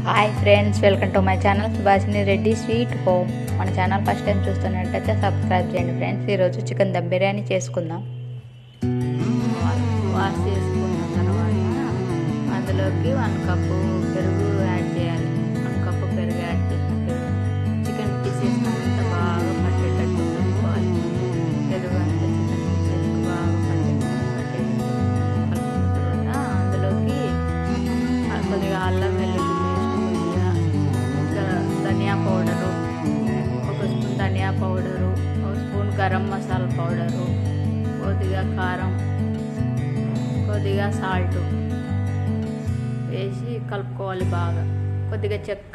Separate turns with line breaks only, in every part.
hi friends welcome to my channel Subhashini Reddy sweet home మన channel first time చూస్తున్నట్టయితే subscribe చేయండి friends ఈరోజు chicken dum biryani చేసుకుందాం వాష్ చేసుకున్న తర్వాత అందులోకి వన్ కప్పు పెరుగు యాడ్ చేయాలి వన్ కప్పు పెరుగు యాడ్ చేసిన పెరుగు చికెన్ పీసెస్ అంతా బాగా పట్టేటట్టు కలుపుకోవాలి పెరుగు అంతా చికెన్ పీసెస్కి బాగా పట్టే పట్టేటట్టు కలుపుకున్న తర్వాత అందులోకి కొద్దిగా అల్లం వెల్లుల్లి పేస్ట్ కొద్దిగా ఇంకా ధనియా పౌడరు ఒక స్పూన్ ధనియా పౌడరు ఒక స్పూన్ గరం మసాలా పౌడరు కొద్దిగా కారం కొద్దిగా సాల్ట్ వేసి కలుపుకోవాలి బాగా కొద్దిగా చెక్క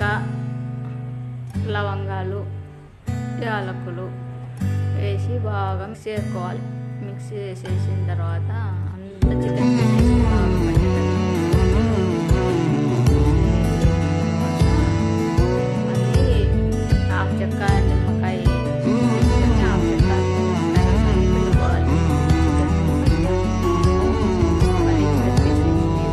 లవంగాలు యాలకులు వేసి బాగా మిక్స్ చేసుకోవాలి మిక్స్ చేసేసిన తర్వాత అంత చికెన్ వేసేసి బాగా మళ్ళీ హాఫ్ చెక్క నిమ్మకాయ వేసుకొని హాఫ్ చెక్క నిమ్మకాయ రసం పెట్టుకోవాలి మళ్ళీ కలిపేసి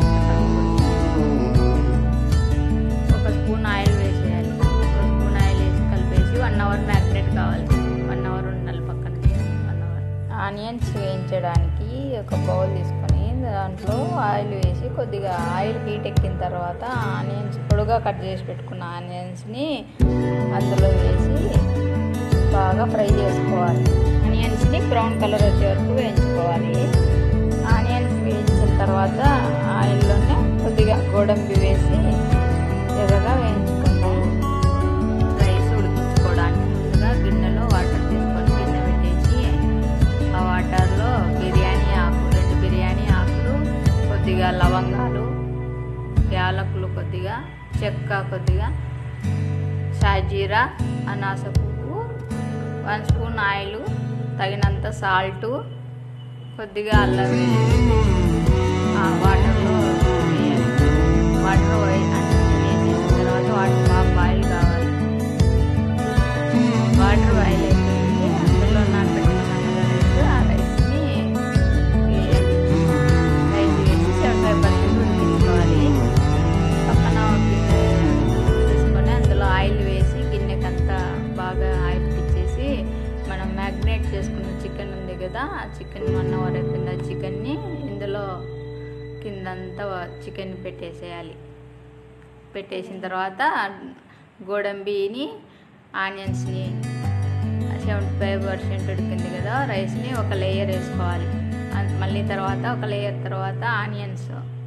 ఒక స్పూన్ ఆయిల్ వేసేయాలి ఒక స్పూన్ ఆయిల్ వేసి కలిపేసి వన్ అవర్ మ్యాగ్నెట్ కావాలి వన్ అవర్ ఉండాలి పక్కన వన్ అవర్ ఆనియన్స్ వేయించడానికి ఒక బౌల్ తీసుకొని దాంట్లో ఆయిల్ వేసి కొద్దిగా ఆయిల్ హీట్ ఎక్కిన తర్వాత ఆనియన్స్ పొడుగా కట్ చేసి పెట్టుకున్న ఆనియన్స్ని అందులో వేసి బాగా ఫ్రై చేసుకోవాలి ఆనియన్స్ని బ్రౌన్ కలర్ వచ్చే వరకు వేయించుకోవాలి ఆనియన్స్ వేయించిన తర్వాత ఆయిల్లోనే కొద్దిగా గోడంబి వేసి ఎర్రగా వేయించుకుందాం రైస్ ఉడికించుకోవడానికి ముందుగా గిన్నెలో వాటర్ తీసుకొని గిన్నె పెట్టేసి ఆ వాటర్లో బిర్యానీ ఆకు రెండు బిర్యానీ ఆకులు కొద్దిగా లవంగాలు యాలకులు కొద్దిగా చెక్క కొద్దిగా షాజీరా అనాస పువ్వు వన్ స్పూన్ ఆయిల్ తగినంత సాల్ట్ కొద్దిగా అల్లం వేసి ఆ వాటర్లో వేయాలి వాటర్ వేసేసిన తర్వాత వాటర్ బాగా బాయిల్ కావాలి వాటర్ బాయిల్ అయిపోయింది అందులో నానబెట్టుకున్న రైస్ ఆ రైస్ని వేయాలి రైస్ వేసి సెవెంటీ ఫైవ్ పర్సెంట్ ఉడికించుకోవాలి పక్కన ఒక గిన్నె తీసుకొని అందులో ఆయిల్ వేసి గిన్నెకంతా బాగా ఆయిల్ పిచ్చేసి మనం మ్యాగ్నేట్ చేసుకున్న చికెన్ ఉంది కదా ఆ చికెన్ వన్ అవర్ అయిపోయింది ఆ చికెన్ని ఇందులో కిందంతా చికెన్ పెట్టేసేయాలి పెట్టేసిన తర్వాత గోడంబిని ఆనియన్స్ని సెవెంటీ ఫైవ్ పర్సెంట్ ఉడికింది కదా రైస్ని ఒక లేయర్ వేసుకోవాలి అన్- మళ్ళీ తర్వాత ఒక లేయర్ తర్వాత ఆనియన్స్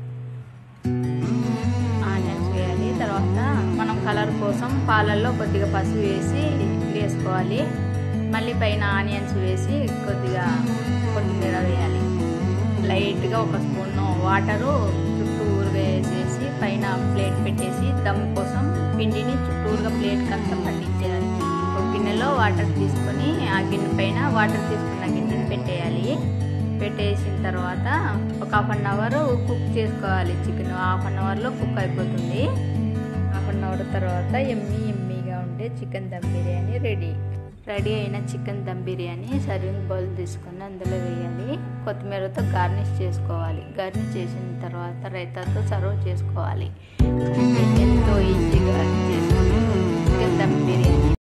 ఆనియన్స్ వేయాలి తర్వాత మనం కలర్ కోసం పాలల్లో కొద్దిగా పసుపు వేసి వేసుకోవాలి మళ్ళీ పైన ఆనియన్స్ వేసి కొద్దిగా కొత్తిమీర వేయాలి లైట్గా ఒక స్పూన్ వాటరు చుట్టూరుగా వేసేసి పైన ప్లేట్ పెట్టేసి దమ్ కోసం పిండిని చుట్టూరుగా ప్లేట్కి అంతా పట్టించేయాలి ఒక గిన్నెలో వాటర్ తీసుకొని ఆ గిన్నె పైన వాటర్ తీసుకున్న గిన్నెని పెట్టేయాలి పెట్టేసిన తర్వాత ఒక హాఫ్ అన్ అవర్ కుక్ చేసుకోవాలి చికెన్ హాఫ్ అన్ అవర్లో కుక్ అయిపోతుంది హాఫ్ అన్ అవర్ తర్వాత ఎమ్మీ ఎమ్మీగా ఉండే chicken dum biryani ready ready అయిన chicken dum biryani serving bowl తీసుకొని అందులో వేయాలి కొత్తిమీరతో గార్నిష్ చేసుకోవాలి గార్నిష్ చేసిన తర్వాత రైతాతో సర్వ్ చేసుకోవాలి అంటే ఎంతో ఈజీగా చేసుకుని చికెన్ దమ్ బిర్యానీ